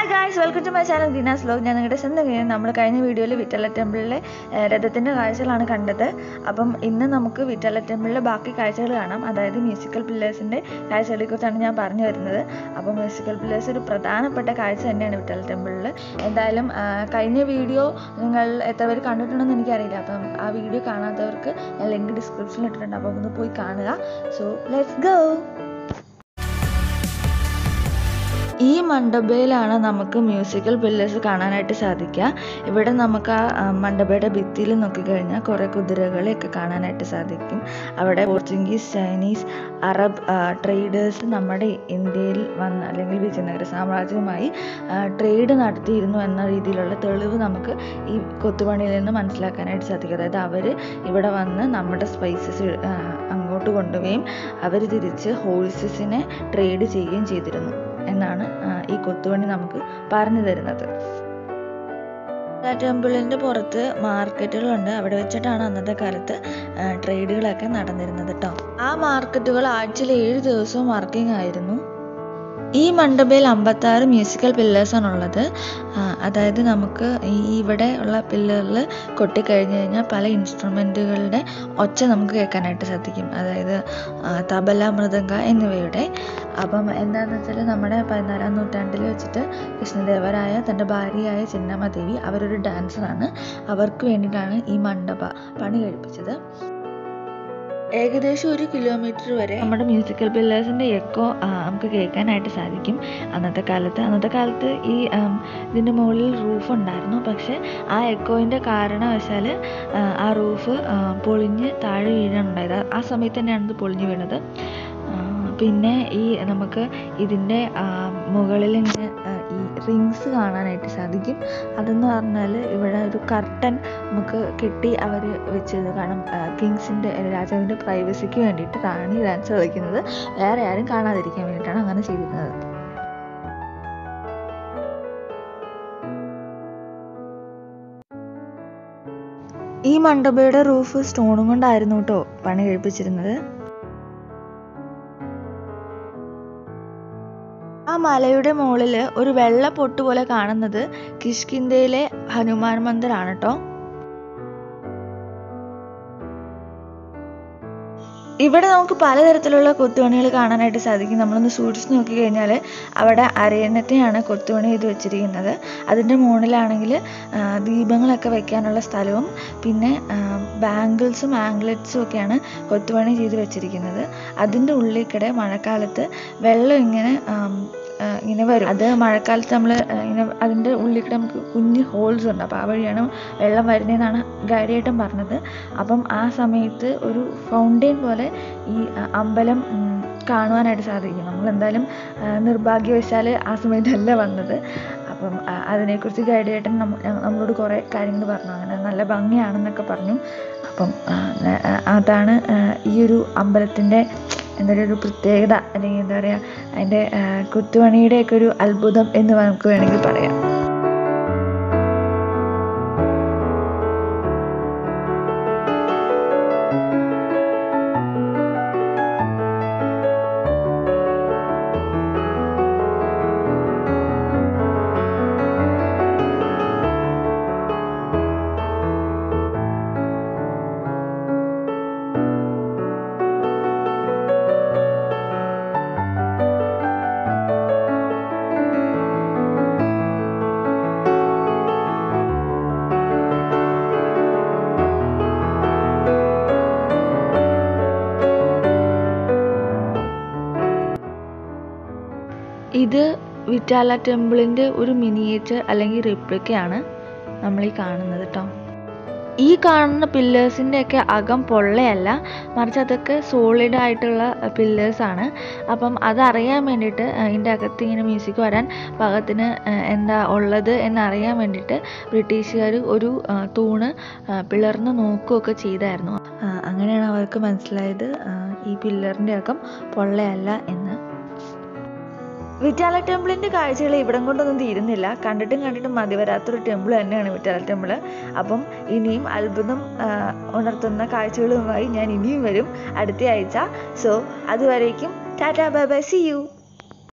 guys welcome to my channel Deena's vlog ഞാൻ നിങ്ങളുടെ സ്വന്തം കഴിഞ്ഞ നമ്മൾ കഴിഞ്ഞ വീഡിയോയിൽ വിറ്റല ടെമ്പിളിലെ ഏഹ്, രഥത്തിൻ്റെ കാഴ്ചകളാണ് കണ്ടത് അപ്പം ഇന്ന് നമുക്ക് വിറ്റല ടെമ്പിളിലെ ബാക്കി കാഴ്ചകൾ കാണാം അതായത് മ്യൂസിക്കൽ പില്ലേഴ്സിൻ്റെ കാഴ്ചകളെ കുറിച്ചാണ് ഞാൻ പറഞ്ഞു വരുന്നത് അപ്പം മ്യൂസിക്കൽ പില്ലേഴ്സ് ഒരു പ്രധാനപ്പെട്ട കാഴ്ച തന്നെയാണ് വിറ്റല ടെമ്പിളിൽ എന്തായാലും ആ, കഴിഞ്ഞ വീഡിയോ നിങ്ങൾ എത്ര പേര് കണ്ടിട്ടുണ്ടെന്ന് എനിക്കറിയില്ല അപ്പം ആ വീഡിയോ കാണാത്തവർക്ക് ഞാൻ ലിങ്ക് ഡിസ്ക്രിപ്ഷനിൽ ഇട്ടിട്ടുണ്ട് അപ്പം ഒന്ന് പോയി കാണുക സോ ലെറ്റ്സ് ഗോ ഈ മണ്ഡപയിലാണ് നമുക്ക് മ്യൂസിക്കൽ പില്ലേഴ്സ് കാണാനായിട്ട് സാധിക്കുക ഇവിടെ നമുക്ക് ആ ആ, മണ്ഡപയുടെ ഭിത്തിയിൽ നോക്കിക്കഴിഞ്ഞാൽ കുറേ കുതിരകളെയൊക്കെ കാണാനായിട്ട് സാധിക്കും അവിടെ പോർച്ചുഗീസ് ചൈനീസ് അറബ് ട്രേഡേഴ്സ് നമ്മുടെ ഇന്ത്യയിൽ വന്ന് അല്ലെങ്കിൽ വിജയനഗര സാമ്രാജ്യവുമായി ട്രേഡ് നടത്തിയിരുന്നു എന്ന രീതിയിലുള്ള തെളിവ് നമുക്ക് ഈ കൊത്തുപണിയിൽ നിന്ന് മനസ്സിലാക്കാനായിട്ട് സാധിക്കും അതായത് അവർ ഇവിടെ വന്ന് നമ്മുടെ സ്പൈസസ് അങ്ങോട്ട് കൊണ്ടുപോവുകയും അവർ തിരിച്ച് ഹോഴ്സസിനെ ട്രേഡ് ചെയ്യുകയും ചെയ്തിരുന്നു എന്നാണ് ആ, ഈ കൊത്തുപണി നമുക്ക് പറഞ്ഞു തരുന്നത് ടെമ്പിളിൻ്റെ പുറത്ത് മാർക്കറ്റുകളുണ്ട് അവിടെ വെച്ചിട്ടാണ് അന്നത്തെ കാലത്ത് ആ, ട്രേഡുകളൊക്കെ നടന്നിരുന്നത് കേട്ടോ ആ മാർക്കറ്റുകൾ ആഴ്ചയിൽ ഏഴ് ദിവസവും വർക്കിംഗ് ആയിരുന്നു ഈ മണ്ഡപയിൽ അമ്പത്താറ് മ്യൂസിക്കൽ പില്ലേഴ്സാണ് ഉള്ളത് ആ, അതായത് നമുക്ക് ഈ ഇവിടെ ഉള്ള പില്ലറിൽ കൊട്ടിക്കഴിഞ്ഞ് കഴിഞ്ഞാൽ പല ഇൻസ്ട്രുമെൻറ്റുകളുടെ ഒച്ച നമുക്ക് കേൾക്കാനായിട്ട് സാധിക്കും അതായത് ആ, തബല മൃദംഗ എന്നിവയുടെ അപ്പം എന്താണെന്ന് വെച്ചാൽ നമ്മുടെ പതിനാലാം നൂറ്റാണ്ടിൽ വെച്ചിട്ട് കൃഷ്ണദേവരായ തൻ്റെ ഭാര്യയായ ചിന്നമ്മദേവി അവരൊരു ഡാൻസറാണ് അവർക്ക് വേണ്ടിയിട്ടാണ് ഈ മണ്ഡപ പണി കഴിപ്പിച്ചത് ഏകദേശം ഒരു കിലോമീറ്റർ വരെ നമ്മുടെ മ്യൂസിക്കൽ പില്ലേഴ്സിൻ്റെ എക്കോ നമുക്ക് കേൾക്കാനായിട്ട് സാധിക്കും അന്നത്തെ കാലത്ത് അന്നത്തെ കാലത്ത് ഈ ആം, ഇതിൻ്റെ മുകളിൽ റൂഫ് ഉണ്ടായിരുന്നു പക്ഷേ ആ എക്കോയിൻ്റെ കാരണവശാൽ ആ റൂഫ് പൊളിഞ്ഞ് താഴെ വീഴാനുണ്ടായത് ആ- ആ സമയത്ത് തന്നെയാണ് ഇത് പൊളിഞ്ഞ് വീണത് ആ, പിന്നെ ഈ നമുക്ക് ഇതിൻ്റെ മുകളിൽ ഇങ്ങനെ ആ, ഈ റിങ്സ് കാണാനായിട്ട് സാധിക്കും അതെന്ന് പറഞ്ഞാൽ ഇവിടെ ഒരു കർട്ടൻ നമുക്ക് കെട്ടി അവർ വെച്ചത് കാരണം കിങ്സിൻ്റെ രാജാവിൻ്റെ പ്രൈവസിക്ക് വേണ്ടിയിട്ട് റാണി ഡാൻസ് കളിക്കുന്നത് വേറെ ആരും കാണാതിരിക്കാൻ വേണ്ടിയിട്ടാണ് അങ്ങനെ ചെയ്തിരുന്നത് ഈ മണ്ഡപയുടെ റൂഫ് സ്റ്റോണും കൊണ്ടായിരുന്നു കേട്ടോ പണി കഴിപ്പിച്ചിരുന്നത് ആ മലയുടെ മുകളിൽ ഒരു വെള്ള പൊട്ട് പോലെ കാണുന്നത് കിഷ്കിന്ധയിലെ ഹനുമാൻ മന്ദിറാണ് കേട്ടോ ഇവിടെ നമുക്ക് പലതരത്തിലുള്ള കൊത്തുപണികൾ കാണാനായിട്ട് സാധിക്കും നമ്മളൊന്ന് സൂക്ഷിച്ച് നോക്കിക്കഴിഞ്ഞാൽ അവിടെ അരയന്നത്തെയാണ് കൊത്തുപണി ചെയ്ത് വെച്ചിരിക്കുന്നത് അതിൻ്റെ മുകളിലാണെങ്കിൽ ദീപങ്ങളൊക്കെ വെക്കാനുള്ള സ്ഥലവും പിന്നെ ബാംഗിൾസും ആംഗ്ലറ്റ്സും ഒക്കെയാണ് കൊത്തുപണി ചെയ്ത് വെച്ചിരിക്കുന്നത് അതിൻ്റെ ഉള്ളിൽ കൂടെ മഴക്കാലത്ത് വെള്ളം ഇങ്ങനെ ആം, ആ, ഇങ്ങനെ വരും അത് മഴക്കാലത്ത് നമ്മൾ ഇങ്ങനെ അതിൻ്റെ ഉള്ളിൽ കൂടെ നമുക്ക് കുഞ്ഞ് ഹോൾസ് ഉണ്ട് അപ്പോൾ ആ വഴിയാണ് വെള്ളം വരുന്നതെന്നാണ് ഗൈഡേട്ടൻ പറഞ്ഞത് അപ്പം ആ സമയത്ത് ഒരു ഫൗണ്ടെയിൻ പോലെ ഈ ആ, അമ്പലം ഉം, കാണുവാനായിട്ട് സാധിക്കും നമ്മൾ എന്തായാലും ആ, നിർഭാഗ്യവശാൽ ആ സമയത്തല്ല വന്നത് അപ്പം ആ, അതിനെക്കുറിച്ച് ഗൈഡേട്ടൻ നമ്മ ഞ- നമ്മളോട് കുറേ കാര്യങ്ങൾ പറഞ്ഞു അങ്ങനെ നല്ല ഭംഗിയാണെന്നൊക്കെ പറഞ്ഞു അപ്പം ആ, ന- ആ, അതാണ് ആ, ഈ ഒരു അമ്പലത്തിൻ്റെ എന്താ പറയുക ഒരു പ്രത്യേകത അല്ലെങ്കിൽ എന്താ പറയുക അതിൻ്റെ കുത്തുപണിയുടെയൊക്കെ ഒരു അത്ഭുതം എന്ന് നമുക്ക് വേണമെങ്കിൽ പറയാം ഇത് വിറ്റാല ടെമ്പിളിൻ്റെ ഒരു മിനിയേച്ചർ അല്ലെങ്കിൽ റിപ്ലിക്കയാണ് നമ്മൾ ഈ കാണുന്നത് കേട്ടോ ഈ കാണുന്ന പില്ലേഴ്സിൻ്റെ ഒക്കെ അകം പൊള്ളയല്ല മറിച്ച് അതൊക്കെ സോളിഡ് ആയിട്ടുള്ള പില്ലേഴ്സ് ആണ് അപ്പം അതറിയാൻ വേണ്ടിയിട്ട് അതിൻ്റെ അകത്ത് ഇങ്ങനെ മ്യൂസിക് വരാൻ പാകത്തിന് ആ, എന്താ ഉള്ളത് എന്നറിയാൻ വേണ്ടിയിട്ട് ബ്രിട്ടീഷുകാർ ഒരു ആ, തൂണ് ആ, പിളർന്ന് നോക്കുകയൊക്കെ ചെയ്തായിരുന്നു ആ, അങ്ങനെയാണ് അവർക്ക് മനസ്സിലായത് ആ, ഈ പില്ലറിൻ്റെ അകം പൊള്ളയല്ല എന്ന് വിറ്റാല ടെമ്പിളിൻ്റെ കാഴ്ചകൾ ഇവിടം കൊണ്ടൊന്നും തീരുന്നില്ല കണ്ടിട്ടും കണ്ടിട്ടും മതി വരാത്തൊരു ടെമ്പിൾ തന്നെയാണ് വിറ്റാല ടെമ്പിൾ അപ്പം ഇനിയും അത്ഭുതം ആ, ഉണർത്തുന്ന കാഴ്ചകളുമായി ഞാൻ ഇനിയും വരും അടുത്ത ആഴ്ച സോ അതുവരേക്കും tata bye bye see U